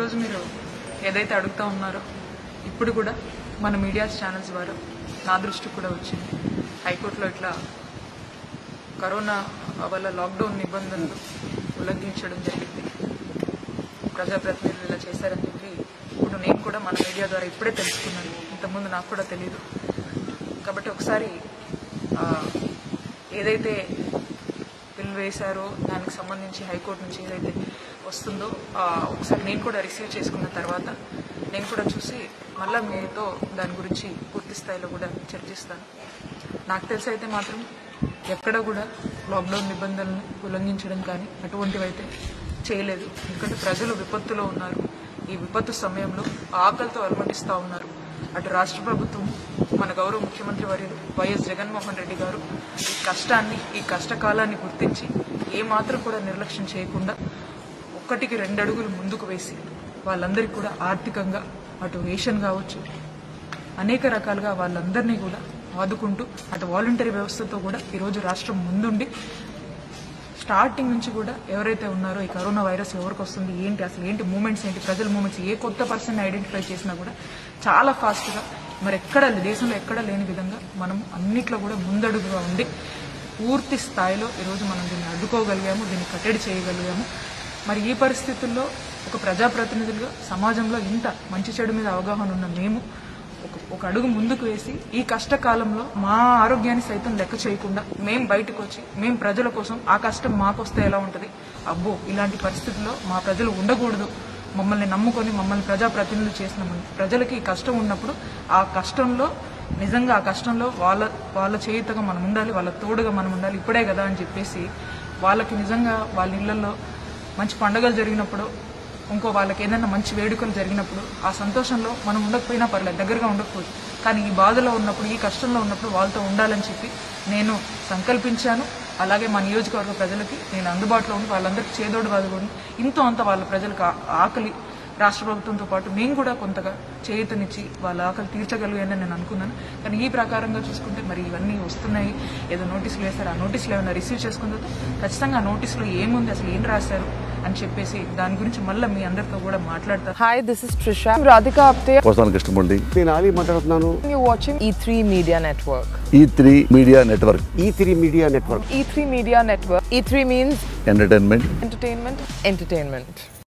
ఈరోజు మీరు ఏదైతే అడుగుతా ఉన్నారో ఇప్పుడు కూడా మన మీడియా ఛానల్స్ ద్వారా నా దృష్టికి కూడా వచ్చింది హైకోర్టులో ఇట్లా కరోనా వల్ల లాక్డౌన్ నిబంధనలు ఉల్లంఘించడం జరిగింది ప్రజాప్రతినిధులు ఇలా చేశారని చెప్పి ఇప్పుడు నేను కూడా మన మీడియా ద్వారా ఇప్పుడే తెలుసుకున్నాను ఇంతకుముందు నాకు కూడా తెలియదు కాబట్టి ఒకసారి ఆ, ఏదైతే బిల్ వేశారో దానికి సంబంధించి హైకోర్టు నుంచి ఏదైతే వస్తుందో ఆ, ఒకసారి నేను కూడా రిసీవ్ చేసుకున్న తర్వాత నేను కూడా చూసి మళ్ళీ మీతో దాని గురించి పూర్తి స్థాయిలో కూడా చర్చిస్తాను నాకు తెలిసి అయితే మాత్రం ఎక్కడ కూడా లాక్డౌన్ నిబంధనలను ఉల్లంఘించడం కానీ అటువంటివి అయితే చేయలేదు ఎందుకంటే ప్రజలు విపత్తులో ఉన్నారు ఈ విపత్తు సమయంలో ఆకలితో అలమటిస్తూ ఉన్నారు అటు రాష్ట్ర ప్రభుత్వం మన గౌరవ ముఖ్యమంత్రి వర్యులు వైఎస్ జగన్మోహన్ రెడ్డి గారు ఈ కష్టాన్ని ఈ కష్టకాలాన్ని గుర్తించి ఏ మాత్రం కూడా నిర్లక్ష్యం చేయకుండా ఒక్కటికి రెండు అడుగులు ముందుకు వేసి వాళ్ళందరికీ కూడా ఆర్థికంగా అటు రేషన్ కావచ్చు అనేక రకాలుగా వాళ్ళందరినీ కూడా ఆదుకుంటూ అటు వాలంటరీ వ్యవస్థతో కూడా ఈరోజు రాష్ట్రం ముందుండి స్టార్టింగ్ నుంచి కూడా ఎవరైతే ఉన్నారో ఈ కరోనా వైరస్ ఎవరికి వస్తుంది ఏంటి అసలు ఏంటి మూమెంట్స్ ఏంటి ప్రజల మూమెంట్స్ ఏ కొత్త పర్సన్ ఐడెంటిఫై చేసినా కూడా చాలా ఫాస్ట్గా మరి ఎక్కడ దేశంలో ఎక్కడ లేని విధంగా మనం అన్నిట్లో కూడా ముందడుగుగా ఉండి పూర్తి స్థాయిలో ఈరోజు మనం దీన్ని అడ్డుకోగలిగాము దీన్ని కట్టడి చేయగలిగాము మరి ఈ పరిస్థితుల్లో ఒక ప్రజాప్రతినిధులుగా సమాజంలో ఇంత మంచి చెడు మీద అవగాహన ఉన్న మేము ఒక ఒక అడుగు ముందుకు వేసి ఈ కష్టకాలంలో మా ఆరోగ్యాన్ని సైతం లెక్క చేయకుండా మేం బయటకు వచ్చి మేం ప్రజల కోసం ఆ కష్టం మాకొస్తే ఎలా ఉంటుంది అబ్బో ఇలాంటి పరిస్థితుల్లో మా ప్రజలు ఉండకూడదు మమ్మల్ని నమ్ముకొని మమ్మల్ని ప్రజాప్రతినిధులు చేసిన మన- ప్రజలకి ఈ కష్టం ఉన్నప్పుడు ఆ కష్టంలో నిజంగా ఆ కష్టంలో వాళ్ళ వాళ్ళ చేయుతగా మనం ఉండాలి వాళ్ళ తోడుగా మనం ఉండాలి ఇప్పుడే కదా అని చెప్పేసి వాళ్ళకి నిజంగా వాళ్ళ ఇళ్లలో మంచి పండుగలు జరిగినప్పుడు ఇంకో వాళ్ళకి ఏదైనా మంచి వేడుకలు జరిగినప్పుడు ఆ సంతోషంలో మనం ఉండకపోయినా పర్లేదు దగ్గరగా ఉండకపోవచ్చు కానీ ఈ బాధలో ఉన్నప్పుడు ఈ కష్టంలో ఉన్నప్పుడు వాళ్ళతో ఉండాలని చెప్పి నేను సంకల్పించాను అలాగే మా నియోజకవర్గ ప్రజలకి నేను అందుబాటులో ఉండి వాళ్ళందరికీ చేదోడు వాదుకొని ఇంతో అంత వాళ్ళ ప్రజలకు ఆ- ఆకలి రాష్ట్ర ప్రభుత్వంతో పాటు మేము కూడా కొంతగా చేయూతనిచ్చి వాళ్ళ ఆకలి తీర్చగలిగానని నేను అనుకున్నాను కానీ ఈ ప్రకారంగా చూసుకుంటే మరి ఇవన్నీ వస్తున్నాయి ఏదో నోటీసులు వేస్తారు ఆ నోటీసులు ఏమైనా రిసీవ్ చేసుకున్న తర్వాత ఖచ్చితంగా ఆ నోటీసులో ఏముంది అసలు ఏం రాశారు అని చెప్పేసి దాని గురించి మళ్ళీ మీ అందరితో కూడా మాట్లాడతారు Hi, this is Trisha. I'm Radhika Apte. వస్తాను కృష్ణమూర్తి నేను ఆలీ మాట్లాడుతున్నాను You're watching E3 Media Network. E three media network E three media network E3 Media Network. E3 means entertainment entertainment, entertainment.